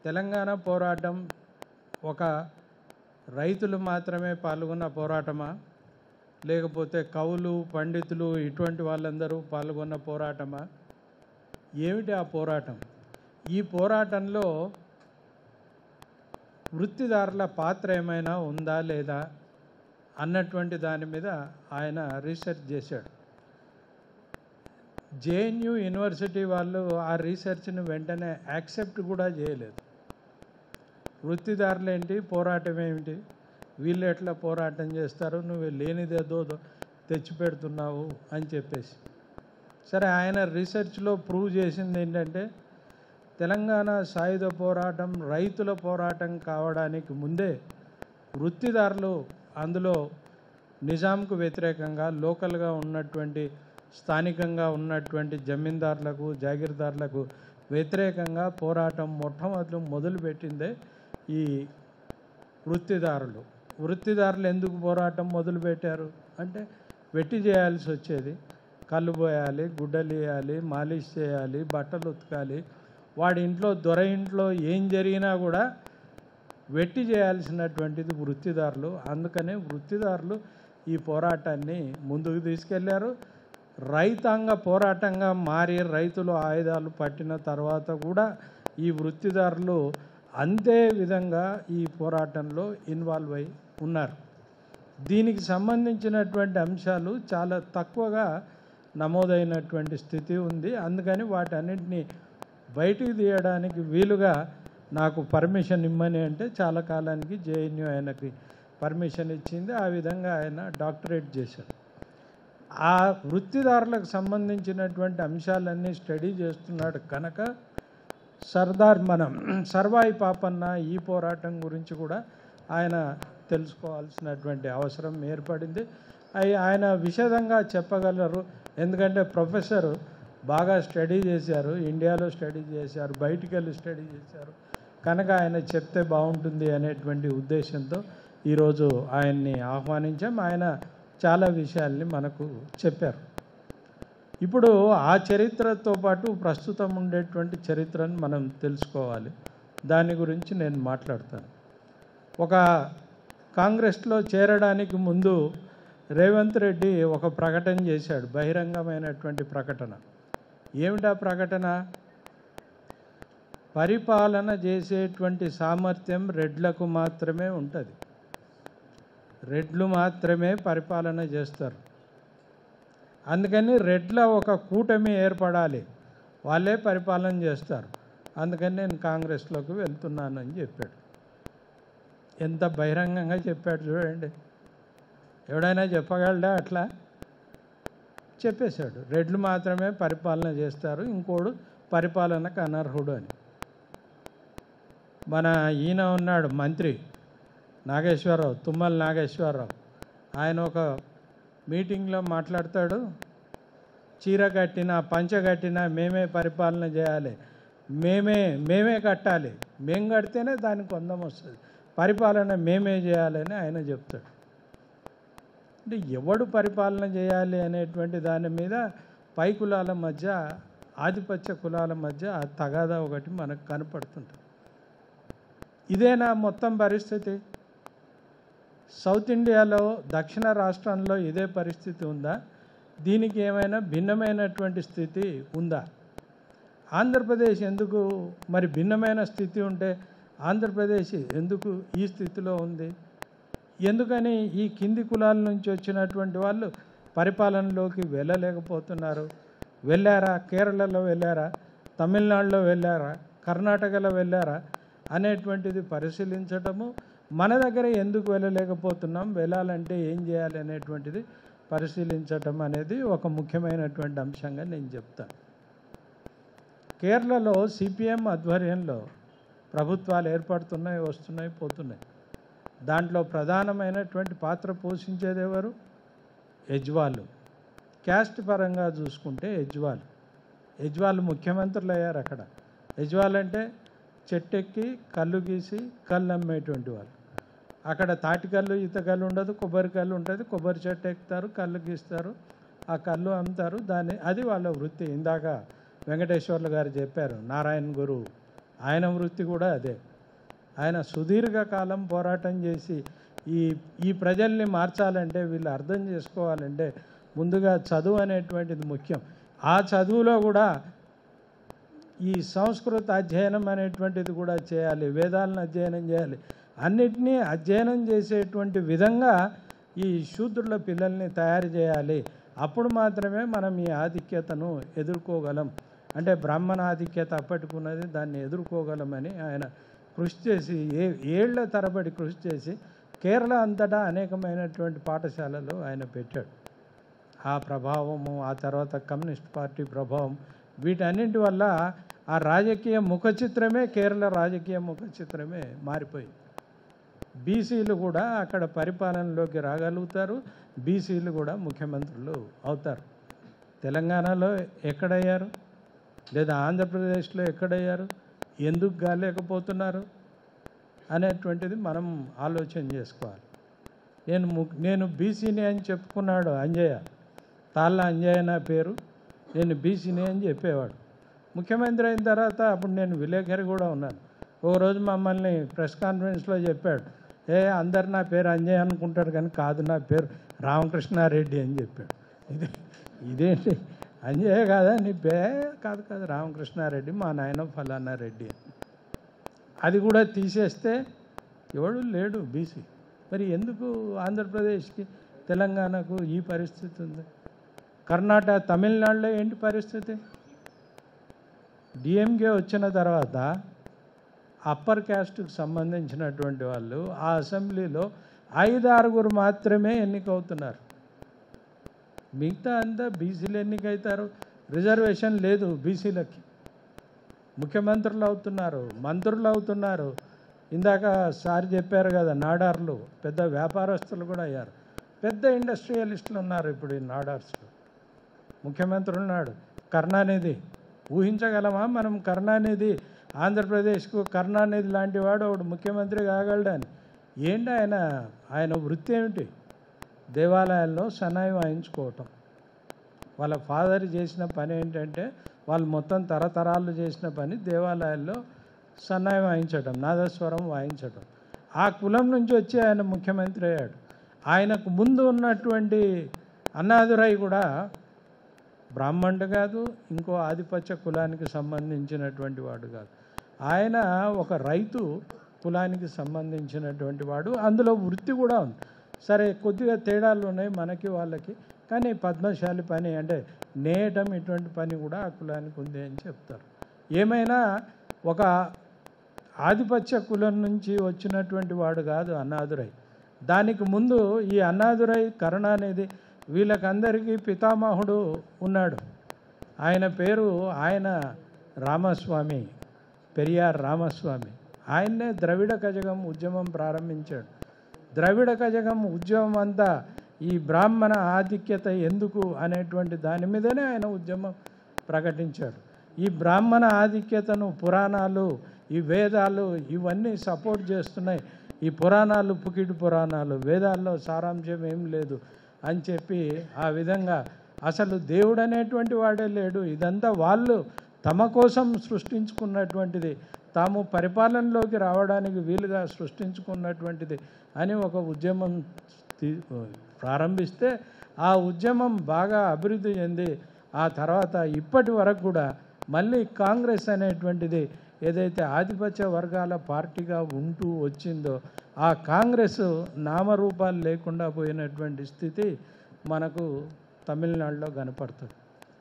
తెలంగాణ పోరాటం ఒక రైతులు మాత్రమే పాల్గొన్న పోరాటమా లేకపోతే కవులు పండితులు ఇటువంటి వాళ్ళందరూ పాల్గొన్న పోరాటమా ఏమిటి ఆ పోరాటం ఈ పోరాటంలో వృత్తిదారుల పాత్ర ఏమైనా ఉందా లేదా అన్నటువంటి దాని మీద ఆయన రీసెర్చ్ చేశాడు జేఎన్యు యూనివర్సిటీ వాళ్ళు ఆ రీసెర్చ్ని వెంటనే యాక్సెప్ట్ కూడా చేయలేదు వృత్తిదారులు ఏంటి పోరాటం ఏమిటి వీళ్ళు ఎట్లా పోరాటం చేస్తారు నువ్వు లేనిదేదో తెచ్చిపెడుతున్నావు అని చెప్పేసి సరే ఆయన రీసెర్చ్లో ప్రూవ్ చేసింది ఏంటంటే తెలంగాణ సాయుధ పోరాటం రైతుల పోరాటం కావడానికి ముందే వృత్తిదారులు అందులో నిజాంకు వ్యతిరేకంగా లోకల్గా ఉన్నటువంటి స్థానికంగా ఉన్నటువంటి జమీందారులకు జాగీర్దారులకు వ్యతిరేకంగా పోరాటం మొట్టమొదలు మొదలుపెట్టిందే ఈ వృత్తిదారులు వృత్తిదారులు ఎందుకు పోరాటం మొదలుపెట్టారు అంటే వెట్టి చేయాల్సి వచ్చేది కళ్ళు పోయాలి గుడ్డలు వేయాలి మాలిష్ చేయాలి బట్టలు ఉతకాలి వాడి ఇంట్లో దొర ఇంట్లో ఏం జరిగినా కూడా వెట్టి చేయాల్సినటువంటిది వృత్తిదారులు అందుకనే వృత్తిదారులు ఈ పోరాటాన్ని ముందుకు తీసుకెళ్లారు రైతాంగ పోరాటంగా మారి రైతులు ఆయుధాలు పట్టిన తర్వాత కూడా ఈ వృత్తిదారులు అంతే విధంగా ఈ పోరాటంలో ఇన్వాల్వ్ అయి ఉన్నారు దీనికి సంబంధించినటువంటి అంశాలు చాలా తక్కువగా నమోదైనటువంటి స్థితి ఉంది అందుకని వాటన్నింటినీ బయటికి తీయడానికి వీలుగా నాకు పర్మిషన్ ఇమ్మని అంటే చాలా కాలానికి జేఎన్యూ ఆయనకి పర్మిషన్ ఇచ్చింది ఆ విధంగా ఆయన డాక్టరేట్ చేశారు ఆ వృత్తిదారులకు సంబంధించినటువంటి అంశాలన్నీ స్టడీ చేస్తున్నాడు కనుక సర్దార్ మనం సర్వాయి పాపన్న ఈ పోరాటం గురించి కూడా ఆయన తెలుసుకోవాల్సినటువంటి అవసరం ఏర్పడింది అయి ఆయన విషదంగా చెప్పగలరు ఎందుకంటే ప్రొఫెసర్ బాగా స్టడీ చేశారు ఇండియాలో స్టడీ చేశారు బయటికి వెళ్ళి స్టడీ చేశారు కనుక ఆయన చెప్తే బాగుంటుంది అనేటువంటి ఉద్దేశంతో ఈరోజు ఆయన్ని ఆహ్వానించాం ఆయన చాలా విషయాల్ని మనకు చెప్పారు ఇప్పుడు ఆ చరిత్రతో పాటు ప్రస్తుతం ఉండేటువంటి చరిత్రను మనం తెలుసుకోవాలి దాని గురించి నేను మాట్లాడతాను ఒక కాంగ్రెస్లో చేరడానికి ముందు రేవంత్ రెడ్డి ఒక ప్రకటన చేశాడు బహిరంగమైనటువంటి ప్రకటన ఏమిటా ప్రకటన పరిపాలన చేసేటువంటి సామర్థ్యం రెడ్లకు మాత్రమే ఉంటుంది రెడ్లు మాత్రమే పరిపాలన చేస్తారు అందుకని రెడ్ల ఒక కూటమి ఏర్పడాలి వాళ్ళే పరిపాలన చేస్తారు అందుకని నేను కాంగ్రెస్లోకి వెళ్తున్నానని చెప్పాడు ఎంత బహిరంగంగా చెప్పాడు చూడండి ఎవడైనా చెప్పగలడా అట్లా చెప్పేశాడు రెడ్లు మాత్రమే పరిపాలన చేస్తారు ఇంకోడు పరిపాలనకు అనర్హుడు అని మన ఈయన ఉన్నాడు మంత్రి నాగేశ్వరరావు తుమ్మల నాగేశ్వరరావు ఆయన ఒక మీటింగ్లో మాట్లాడతాడు చీర కట్టినా పంచ కట్టినా మేమే పరిపాలన చేయాలి మేమే మేమే కట్టాలి మేము కడితేనే దానికి కొందం వస్తుంది పరిపాలన మేమే చేయాలని ఆయన చెప్తాడు అంటే ఎవడు పరిపాలన చేయాలి అనేటువంటి దాని మీద పై కులాల మధ్య ఆధిపత్య కులాల మధ్య ఆ తగాదా ఒకటి మనకు కనపడుతుంటుంది ఇదేనా మొత్తం పరిస్థితి సౌత్ ఇండియాలో దక్షిణ రాష్ట్రంలో ఇదే పరిస్థితి ఉందా దీనికి ఏమైనా భిన్నమైనటువంటి స్థితి ఉందా ఆంధ్రప్రదేశ్ ఎందుకు మరి భిన్నమైన స్థితి ఉంటే ఆంధ్రప్రదేశ్ ఎందుకు ఈ స్థితిలో ఉంది ఎందుకని ఈ కింది కులాల నుంచి వచ్చినటువంటి వాళ్ళు పరిపాలనలోకి వెళ్ళలేకపోతున్నారు వెళ్ళారా కేరళలో వెళ్ళారా తమిళనాడులో వెళ్ళారా కర్ణాటకలో వెళ్ళారా అనేటువంటిది పరిశీలించటము మన దగ్గర ఎందుకు వెళ్ళలేకపోతున్నాం వెళ్ళాలంటే ఏం చేయాలి అనేటువంటిది పరిశీలించటం అనేది ఒక ముఖ్యమైనటువంటి అంశంగా నేను చెప్తాను కేరళలో సిపిఎం ఆధ్వర్యంలో ప్రభుత్వాలు ఏర్పడుతున్నాయి వస్తున్నాయి పోతున్నాయి దాంట్లో ప్రధానమైనటువంటి పాత్ర పోషించేది ఎవరు యజ్వాలు క్యాస్ట్ పరంగా చూసుకుంటే యజ్వాలు యజ్వాలు ముఖ్యమంత్రులు అయ్యారు అక్కడ యజ్వాల్ అంటే చెట్టెక్కి కళ్ళు గీసి కళ్ళు అమ్మేటువంటి వాళ్ళు అక్కడ తాటికల్లు ఈతకల్లు ఉండదు కొబ్బరి కళ్ళు ఉంటుంది కొబ్బరి చెట్టు ఎక్కుతారు కళ్ళు గీస్తారు ఆ కళ్ళు అమ్ముతారు దాన్ని అది వాళ్ళ వృత్తి ఇందాక వెంకటేశ్వర్లు గారు చెప్పారు నారాయణ గురు ఆయన వృత్తి కూడా అదే ఆయన సుదీర్ఘకాలం పోరాటం చేసి ఈ ఈ ప్రజల్ని మార్చాలంటే వీళ్ళు అర్థం చేసుకోవాలంటే ముందుగా చదువు అనేటువంటిది ముఖ్యం ఆ చదువులో కూడా ఈ సంస్కృత అధ్యయనం అనేటువంటిది కూడా చేయాలి వేదాలను అధ్యయనం చేయాలి అన్నిటినీ అధ్యయనం చేసేటువంటి విధంగా ఈ శూద్రుల పిల్లల్ని తయారు చేయాలి అప్పుడు మాత్రమే మనం ఈ ఆధిక్యతను ఎదుర్కోగలం అంటే బ్రాహ్మణ ఆధిక్యత అప్పటికున్నది దాన్ని ఎదుర్కోగలమని ఆయన కృషి చేసి ఏ ఏళ్ల తరబడి కృషి చేసి కేరళ అంతటా అనేకమైనటువంటి పాఠశాలలు ఆయన పెట్టాడు ఆ ప్రభావము ఆ తర్వాత కమ్యూనిస్ట్ పార్టీ ప్రభావం వీటన్నింటి వల్ల ఆ రాజకీయ ముఖ చిత్రమే కేరళ రాజకీయ ముఖ చిత్రమే మారిపోయింది బీసీలు కూడా అక్కడ పరిపాలనలోకి రాగలుగుతారు బీసీలు కూడా ముఖ్యమంత్రులు అవుతారు తెలంగాణలో ఎక్కడయ్యారు లేదా ఆంధ్రప్రదేశ్లో ఎక్కడయ్యారు ఎందుకు కాలేకపోతున్నారు అనేటువంటిది మనం ఆలోచన చేసుకోవాలి నేను ము- నేను బీసీని అని చెప్పుకున్నాడు అంజయ్య తాళ్ళ అంజయ్య నా పేరు నేను బీసీని అని చెప్పేవాడు ముఖ్యమంత్రి అయిన తర్వాత అప్పుడు నేను విలేకరి కూడా ఉన్నాను ఓ రోజు మమ్మల్ని ప్రెస్ కాన్ఫరెన్స్లో చెప్పాడు ఏ అందరు నా పేరు అంజయ్ అనుకుంటారు కానీ కాదు నా పేరు రామకృష్ణారెడ్డి అని చెప్పాడు ఇది ఇదేంటి అంజయ్య కాదా నీ పే కాదు కాదు రామకృష్ణారెడ్డి మా నాయన ఫలానా రెడ్డి అని అది కూడా తీసేస్తే ఎవడు లేడు బీసీ మరి ఎందుకు ఆంధ్రప్రదేశ్కి తెలంగాణకు ఈ పరిస్థితి ఉంది కర్ణాటక తమిళనాడులో ఏంటి పరిస్థితి డిఎంకే వచ్చిన తర్వాత అప్పర్ క్యాస్ట్కి సంబంధించినటువంటి వాళ్ళు ఆ అసెంబ్లీలో ఐదు ఆరుగురు మాత్రమే ఎన్నికవుతున్నారు మిగతా అంతా బీసీలు ఎన్నికవుతారు రిజర్వేషన్ లేదు బీసీలకి ముఖ్యమంత్రులు అవుతున్నారు మంత్రులు అవుతున్నారు ఇందాక సార్ చెప్పారు కదా నాడార్లు పెద్ద వ్యాపారస్తులు కూడా అయ్యారు పెద్ద ఇండస్ట్రియలిస్టులు ఉన్నారు ఇప్పుడు ఈ నాడార్స్లో ముఖ్యమంత్రి ఉన్నాడు కరుణానిధి ఊహించగలమా మనం కరుణానిధి ఆంధ్రప్రదేశ్కు కరుణానిధి లాంటి వాడు ఒకడు ముఖ్యమంత్రి కాగలడని ఏంటి ఆయన ఆయన వృత్తి ఏమిటి దేవాలయాల్లో సన్నాయి వాయించుకోవటం వాళ్ళ ఫాదర్ చేసిన పని ఏంటంటే వాళ్ళు మొత్తం తరతరాలు చేసిన పని దేవాలయాల్లో సన్నాయి వాయించడం నాదస్వరం వాయించడం ఆ కులం నుంచి వచ్చి ఆయన ముఖ్యమంత్రి అయ్యాడు ఆయనకు ముందు ఉన్నటువంటి అన్నాదురై కూడా బ్రాహ్మణుడు కాదు ఇంకో ఆధిపత్య కులానికి సంబంధించినటువంటి వాడు కాదు ఆయన ఒక రైతు కులానికి సంబంధించినటువంటి వాడు అందులో వృత్తి కూడా ఉంది సరే కొద్దిగా తేడాలు ఉన్నాయి మనకి వాళ్ళకి కానీ పద్మశాలి పని అంటే నేయటం ఇటువంటి పని కూడా ఆ కులానికి ఉంది అని చెప్తారు ఏమైనా ఒక ఆధిపత్య కులం నుంచి వచ్చినటువంటి వాడు కాదు అన్నాదురై దానికి ముందు ఈ అన్నాదురై కరుణానిధి వీళ్ళకందరికీ పితామహుడు ఉన్నాడు ఆయన పేరు ఆయన రామస్వామి పెరియార్ రామస్వామి ఆయన్నే ద్రవిడ కజగం ఉద్యమం ప్రారంభించాడు ద్రవిడ కజగం ఉద్యమం అంతా ఈ బ్రాహ్మణ ఆధిక్యత ఎందుకు అనేటువంటి దాని మీదనే ఆయన ఉద్యమం ప్రకటించాడు ఈ బ్రాహ్మణ ఆధిక్యతను పురాణాలు ఈ వేదాలు ఇవన్నీ సపోర్ట్ చేస్తున్నాయి ఈ పురాణాలు పుకిటి పురాణాలు వేదాల్లో సారాంశం ఏం లేదు అని చెప్పి ఆ విధంగా అసలు దేవుడు అనేటువంటి వాడే లేడు ఇదంతా వాళ్ళు తమ కోసం సృష్టించుకున్నటువంటిది తాము పరిపాలనలోకి రావడానికి వీలుగా సృష్టించుకున్నటువంటిది అని ఒక ఉద్యమం తీ- ప్రారంభిస్తే ఆ ఉద్యమం బాగా అభివృద్ధి చెంది ఆ తర్వాత ఇప్పటి వరకు కూడా మళ్ళీ కాంగ్రెస్ అనేటువంటిది ఏదైతే ఆధిపత్య వర్గాల పార్టీగా ఉంటూ వచ్చిందో ఆ కాంగ్రెస్ నామరూపాలు లేకుండా పోయినటువంటి స్థితి మనకు తమిళనాడులో కనపడుతుంది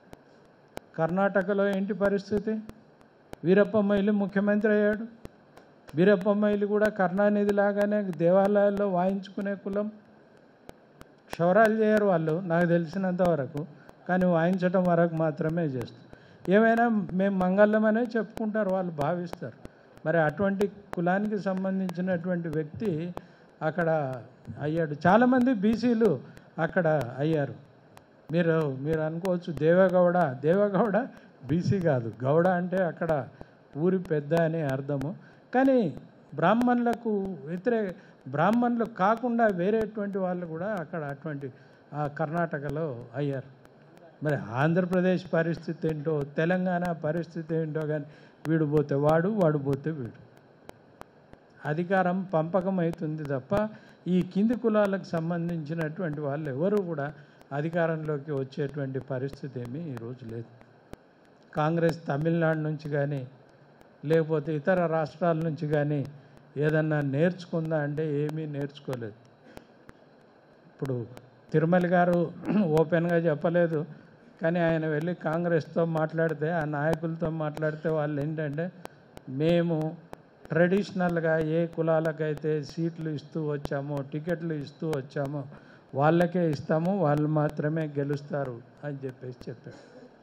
కర్ణాటకలో ఏంటి పరిస్థితి వీరప్ప మొయిలి ముఖ్యమంత్రి అయ్యాడు వీరప్ప మొయిలి కూడా కరుణానిధి లాగానే దేవాలయాల్లో వాయించుకునే కులం క్షవరాలు చేయరు వాళ్ళు నాకు తెలిసినంత వరకు కానీ వాయించడం వరకు మాత్రమే చేస్తారు ఏమైనా మేము మంగళమనే చెప్పుకుంటారు వాళ్ళు భావిస్తారు మరి అటువంటి కులానికి సంబంధించినటువంటి వ్యక్తి అక్కడ అయ్యాడు చాలామంది బీసీలు అక్కడ అయ్యారు మీరు మీరు అనుకోవచ్చు దేవగౌడ దేవగౌడ బీసీ కాదు గౌడ అంటే అక్కడ ఊరి పెద్ద అని అర్థము కానీ బ్రాహ్మణులకు వ్యతిరేక బ్రాహ్మణులు కాకుండా వేరేటువంటి వాళ్ళు కూడా అక్కడ అటువంటి ఆ కర్ణాటకలో అయ్యారు మరి ఆంధ్రప్రదేశ్ పరిస్థితి ఏంటో తెలంగాణ పరిస్థితి ఏంటో కానీ వీడు పోతే వాడు వాడు పోతే వీడు అధికారం పంపకం అవుతుంది తప్ప ఈ కింది కులాలకు సంబంధించినటువంటి వాళ్ళు ఎవరు కూడా అధికారంలోకి వచ్చేటువంటి పరిస్థితి ఏమీ ఈరోజు లేదు కాంగ్రెస్ తమిళనాడు నుంచి కానీ లేకపోతే ఇతర రాష్ట్రాల నుంచి కానీ ఏదన్నా నేర్చుకుందా అంటే ఏమీ నేర్చుకోలేదు ఇప్పుడు తిరుమల గారు ఓపెన్గా చెప్పలేదు కానీ ఆయన వెళ్ళి కాంగ్రెస్తో మాట్లాడితే ఆ నాయకులతో మాట్లాడితే వాళ్ళు ఏంటంటే మేము ట్రెడిషనల్గా ఏ కులాలకైతే సీట్లు ఇస్తూ వచ్చామో టికెట్లు ఇస్తూ వచ్చామో వాళ్ళకే ఇస్తాము వాళ్ళు మాత్రమే గెలుస్తారు అని చెప్పేసి చెప్పాడు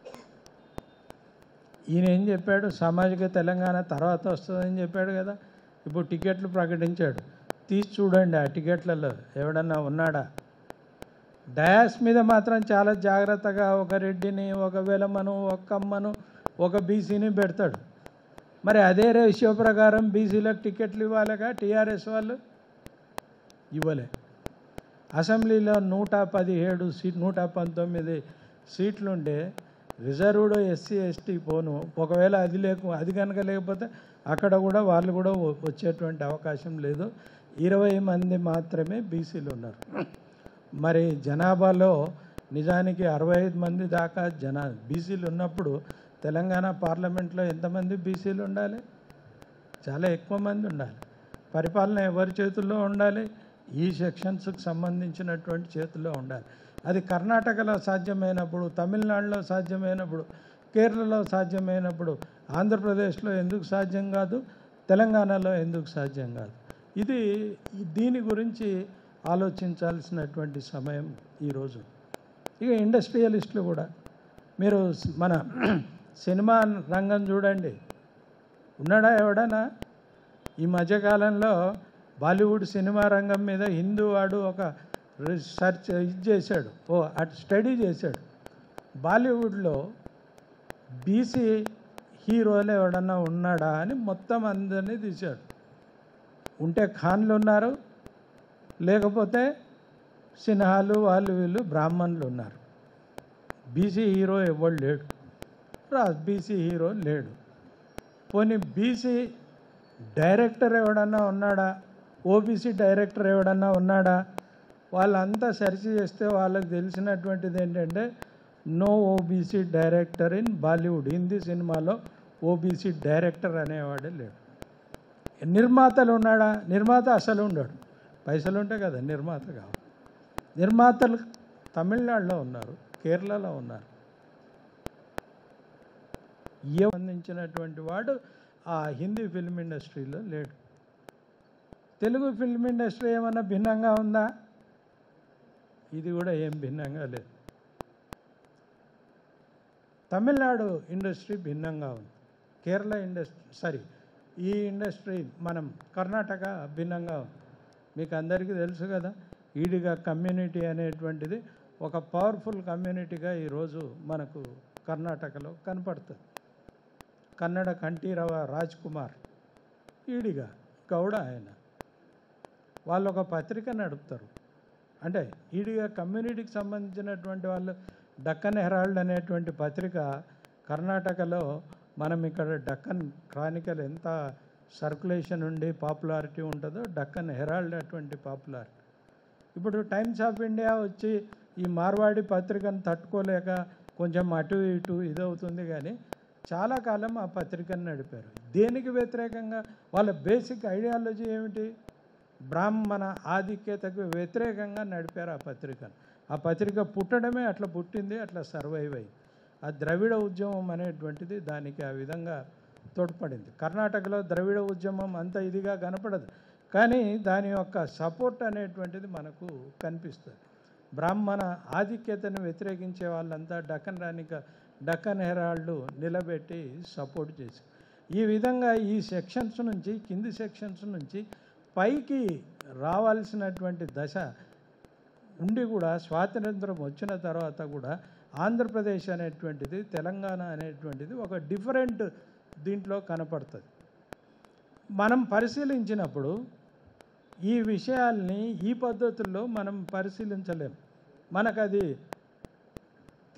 ఈయన ఏం చెప్పాడు సామాజిక తెలంగాణ తర్వాత వస్తుందని చెప్పాడు కదా ఇప్పుడు టికెట్లు ప్రకటించాడు తీసి చూడండి ఆ టికెట్లలో ఎవడన్నా ఉన్నాడా డయాస్ మీద మాత్రం చాలా జాగ్రత్తగా ఒక రెడ్డిని ఒక వెలమను ఒక కమ్మను ఒక బీసీని పెడతాడు మరి అదే రేషియో ప్రకారం బీసీలకు టికెట్లు ఇవ్వాలిగా టీఆర్ఎస్ వాళ్ళు ఇవ్వలే అసెంబ్లీలో నూట పదిహేడు సీట్ నూట పంతొమ్మిది సీట్లుండే రిజర్వ్డ్ ఎస్సీ ఎస్టీ పోను ఒకవేళ అది లేకు అది కనుక లేకపోతే అక్కడ కూడా వాళ్ళు కూడా వ- వచ్చేటువంటి అవకాశం లేదు ఇరవై మంది మాత్రమే బీసీలు ఉన్నారు మరి జనాభాలో నిజానికి అరవై ఐదు మంది దాకా జనా బీసీలు ఉన్నప్పుడు తెలంగాణ పార్లమెంట్లో ఎంతమంది బీసీలు ఉండాలి చాలా ఎక్కువ మంది ఉండాలి పరిపాలన ఎవరి చేతుల్లో ఉండాలి ఈ సెక్షన్స్కి సంబంధించినటువంటి చేతుల్లో ఉండాలి అది కర్ణాటకలో సాధ్యమైనప్పుడు తమిళనాడులో సాధ్యమైనప్పుడు కేరళలో సాధ్యమైనప్పుడు ఆంధ్రప్రదేశ్లో ఎందుకు సాధ్యం కాదు తెలంగాణలో ఎందుకు సాధ్యం కాదు ఇది ఈ- దీని గురించి ఆలోచించాల్సినటువంటి సమయం ఈరోజు ఇక ఇండస్ట్రియలిస్టులు కూడా మీరు స్- మన సినిమా రంగం చూడండి ఉన్నాడా ఎవడనా ఈ మధ్యకాలంలో బాలీవుడ్ సినిమా రంగం మీద హిందూ వాడు ఒక రీసెర్చ్ ఇది చేశాడు ఓ అటు స్టడీ చేశాడు బాలీవుడ్లో బీసీ హీరోలు ఎవడన్నా ఉన్నాడా అని మొత్తం అందరినీ తీశాడు ఉంటే ఖాన్లు ఉన్నారు లేకపోతే సిన్హాలు వాళ్ళు వీళ్ళు బ్రాహ్మణులు ఉన్నారు బీసీ హీరో ఎవడు లేడు రా బీసీ హీరో లేడు పోనీ బీసీ డైరెక్టర్ ఎవడన్నా ఉన్నాడా ఓబీసీ డైరెక్టర్ ఎవడన్నా ఉన్నాడా వాళ్ళంతా సెర్చ్ చేస్తే వాళ్ళకి తెలిసినటువంటిది ఏంటంటే no OBC director in Bollywood Hindi సినిమాలో ఓబీసీ డైరెక్టర్ అనేవాడే లేడు నిర్మాతలు ఉన్నాడా నిర్మాత అసలు ఉండడు పైసలు ఉంటాయి కదా నిర్మాత కావాలి నిర్మాతలు తమిళనాడులో ఉన్నారు కేరళలో ఉన్నారు ఏ సంబంధించినటువంటి వాడు ఆ హిందీ ఫిల్మ్ ఇండస్ట్రీలో లేడు తెలుగు ఫిల్మ్ ఇండస్ట్రీ ఏమన్నా భిన్నంగా ఉందా ఇది కూడా ఏం భిన్నంగా లేదు తమిళనాడు ఇండస్ట్రీ భిన్నంగా ఉంది కేరళ ఇండస్ట్రీ సారీ ఈ ఇండస్ట్రీ మనం కర్ణాటక భిన్నంగా ఉంది మీకు అందరికీ తెలుసు కదా ఈడిగా కమ్యూనిటీ అనేటువంటిది ఒక పవర్ఫుల్ కమ్యూనిటీగా ఈరోజు మనకు కర్ణాటకలో కనపడుతుంది కన్నడ కంఠీరవ రాజ్ కుమార్ ఈడిగా గౌడ ఆయన వాళ్ళు ఒక పత్రిక నడుపుతారు అంటే ఈడిగా కమ్యూనిటీకి సంబంధించినటువంటి వాళ్ళు డక్కన్ హెరాల్డ్ అనేటువంటి పత్రిక కర్ణాటకలో మనం ఇక్కడ డక్కన్ క్రానికల్ ఎంత సర్క్యులేషన్ ఉండి పాపులారిటీ ఉంటుందో డక్కన్ హెరాల్డ్ అటువంటి పాపులారిటీ ఇప్పుడు టైమ్స్ ఆఫ్ ఇండియా వచ్చి ఈ మార్వాడి పత్రికను తట్టుకోలేక కొంచెం అటు ఇటు ఇదవుతుంది కానీ చాలా కాలం ఆ పత్రికను నడిపారు దేనికి వ్యతిరేకంగా వాళ్ళ బేసిక్ ఐడియాలజీ ఏమిటి బ్రాహ్మణ ఆధిక్యతకు వ్యతిరేకంగా నడిపారు ఆ పత్రికను ఆ పత్రిక పుట్టడమే అట్లా పుట్టింది అట్లా సర్వైవ్ అయ్యి ఆ ద్రవిడ ఉద్యమం అనేటువంటిది దానికి ఆ విధంగా తోడ్పడింది కర్ణాటకలో ద్రవిడ ఉద్యమం అంత ఇదిగా కనపడదు కానీ దాని యొక్క సపోర్ట్ అనేటువంటిది మనకు కనిపిస్తుంది బ్రాహ్మణ ఆధిక్యతను వ్యతిరేకించే వాళ్ళంతా డక్కన్ రానిక డక్కన్ హెరాల్డ్ నిలబెట్టి సపోర్ట్ చేసి ఈ విధంగా ఈ సెక్షన్స్ నుంచి కింది సెక్షన్స్ నుంచి పైకి రావాల్సినటువంటి దశ ఉండి కూడా స్వాతంత్రం వచ్చిన తర్వాత కూడా ఆంధ్రప్రదేశ్ అనేటువంటిది తెలంగాణ అనేటువంటిది ఒక డిఫరెంట్ దీంట్లో కనపడుతుంది మనం పరిశీలించినప్పుడు ఈ విషయాల్ని ఈ పద్ధతుల్లో మనం పరిశీలించలేం మనకు అది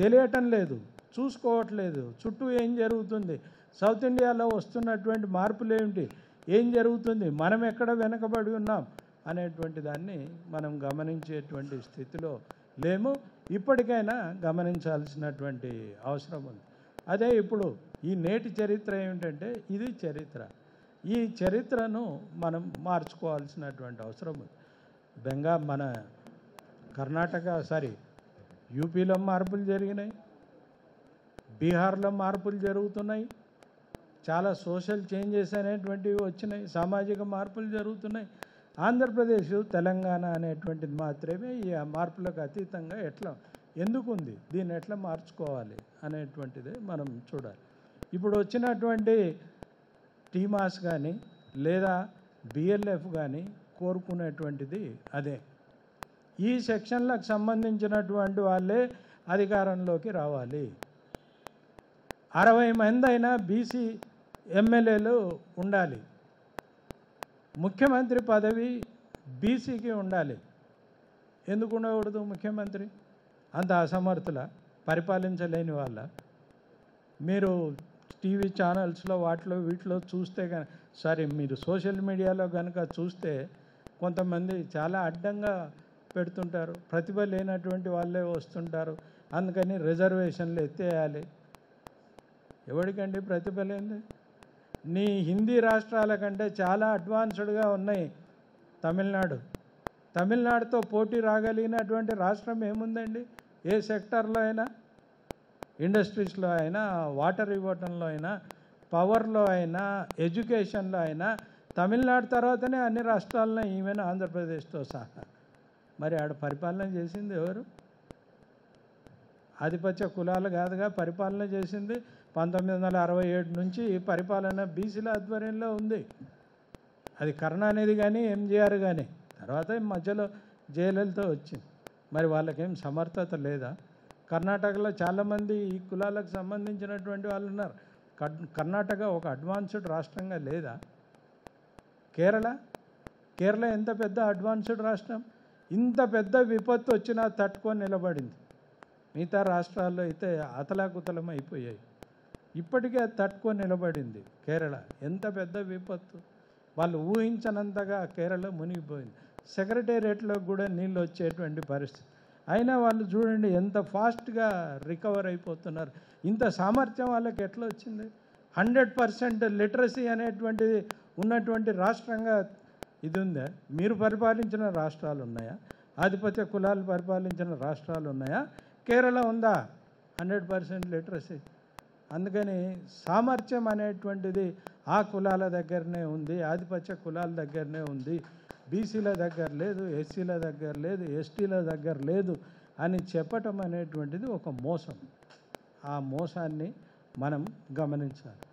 తెలియటం లేదు చూసుకోవట్లేదు చుట్టూ ఏం జరుగుతుంది సౌత్ ఇండియాలో వస్తున్నటువంటి మార్పులు ఏమిటి ఏం జరుగుతుంది మనం ఎక్కడ వెనకబడి ఉన్నాం అనేటువంటి దాన్ని మనం గమనించేటువంటి స్థితిలో లేము ఇప్పటికైనా గమనించాల్సినటువంటి అవసరం ఉంది అదే ఇప్పుడు ఈ నేటి చరిత్ర ఏమిటంటే ఇది చరిత్ర ఈ చరిత్రను మనం మార్చుకోవాల్సినటువంటి అవసరం ఉంది బెంగా మన కర్ణాటక సారీ యూపీలో మార్పులు జరిగినాయి బీహార్లో మార్పులు జరుగుతున్నాయి చాలా సోషల్ చేంజెస్ అనేటువంటివి వచ్చినాయి సామాజిక మార్పులు జరుగుతున్నాయి ఆంధ్రప్రదేశ్ తెలంగాణ అనేటువంటిది మాత్రమే ఈ మార్పులకు అతీతంగా ఎట్లా ఎందుకు ఉంది దీన్ని ఎట్లా మార్చుకోవాలి అనేటువంటిదే మనం చూడాలి ఇప్పుడు వచ్చినటువంటి టీమాస్ కానీ లేదా బిఎల్ఎఫ్ కానీ కోరుకునేటువంటిది అదే ఈ సెక్షన్లకు సంబంధించినటువంటి వాళ్ళే అధికారంలోకి రావాలి అరవై మంది అయినా బీసీ ఎమ్మెల్యేలు ఉండాలి ముఖ్యమంత్రి పదవి బీసీకి ఉండాలి ఎందుకు ఉండకూడదు ముఖ్యమంత్రి అంత అసమర్థుల పరిపాలించలేని వాళ్ళ మీరు టీవీ ఛానల్స్లో వాటిలో వీటిలో చూస్తే కనుక సారీ మీరు సోషల్ మీడియాలో కనుక చూస్తే కొంతమంది చాలా అడ్డంగా పెడుతుంటారు ప్రతిభ లేనటువంటి వాళ్ళే వస్తుంటారు అందుకని రిజర్వేషన్లు ఎత్తేయాలి ఎవరికండి ప్రతిభ లేనిది నీ హిందీ రాష్ట్రాల కంటే చాలా అడ్వాన్స్డ్గా ఉన్నాయి తమిళనాడు తమిళనాడుతో పోటీ రాగలిగినటువంటి రాష్ట్రం ఏముందండి ఏ సెక్టర్లో అయినా ఇండస్ట్రీస్లో అయినా వాటర్ ఇవ్వటంలో అయినా పవర్లో అయినా ఎడ్యుకేషన్లో అయినా తమిళనాడు తర్వాతనే అన్ని రాష్ట్రాల్లో ఈవెన్ ఆంధ్రప్రదేశ్తో సహా మరి ఆడ పరిపాలన చేసింది ఎవరు ఆధిపత్య కులాలు కాదుగా పరిపాలన చేసింది పంతొమ్మిది వందల అరవై ఏడు నుంచి ఈ పరిపాలన బీసీల ఆధ్వర్యంలో ఉంది అది కరుణానిధి కానీ ఎంజీఆర్ కానీ తర్వాత ఈ మధ్యలో జయలలిత వచ్చింది మరి వాళ్ళకేం సమర్థత లేదా కర్ణాటకలో చాలామంది ఈ కులాలకు సంబంధించినటువంటి వాళ్ళు ఉన్నారు కర్- కర్ణాటక ఒక అడ్వాన్స్డ్ రాష్ట్రంగా లేదా కేరళ కేరళ ఎంత పెద్ద అడ్వాన్స్డ్ రాష్ట్రం ఇంత పెద్ద విపత్తు వచ్చినా తట్టుకొని నిలబడింది మిగతా రాష్ట్రాల్లో అయితే అతలాకుతలం అయిపోయాయి ఇప్పటికే అది తట్టుకొని నిలబడింది కేరళ ఎంత పెద్ద విపత్తు వాళ్ళు ఊహించనంతగా కేరళ మునిగిపోయింది సెక్రటేరియట్లో కూడా నీళ్ళు వచ్చేటువంటి పరిస్థితి అయినా వాళ్ళు చూడండి ఎంత ఫాస్ట్గా రికవర్ అయిపోతున్నారు ఇంత సామర్థ్యం వాళ్ళకి ఎట్లా వచ్చింది హండ్రెడ్ పర్సెంట్ లిటరసీ అనేటువంటిది ఉన్నటువంటి రాష్ట్రంగా ఇది ఉందా మీరు పరిపాలించిన రాష్ట్రాలు ఉన్నాయా ఆధిపత్య కులాలు పరిపాలించిన రాష్ట్రాలు ఉన్నాయా కేరళ ఉందా హండ్రెడ్ పర్సెంట్ లిటరసీ అందుకని సామర్థ్యం అనేటువంటిది ఆ కులాల దగ్గరనే ఉంది ఆధిపత్య కులాల దగ్గరనే ఉంది బీసీల దగ్గర లేదు ఎస్సీల దగ్గర లేదు ఎస్టీల దగ్గర లేదు అని చెప్పటం అనేటువంటిది ఒక మోసం ఆ మోసాన్ని మనం గమనించాలి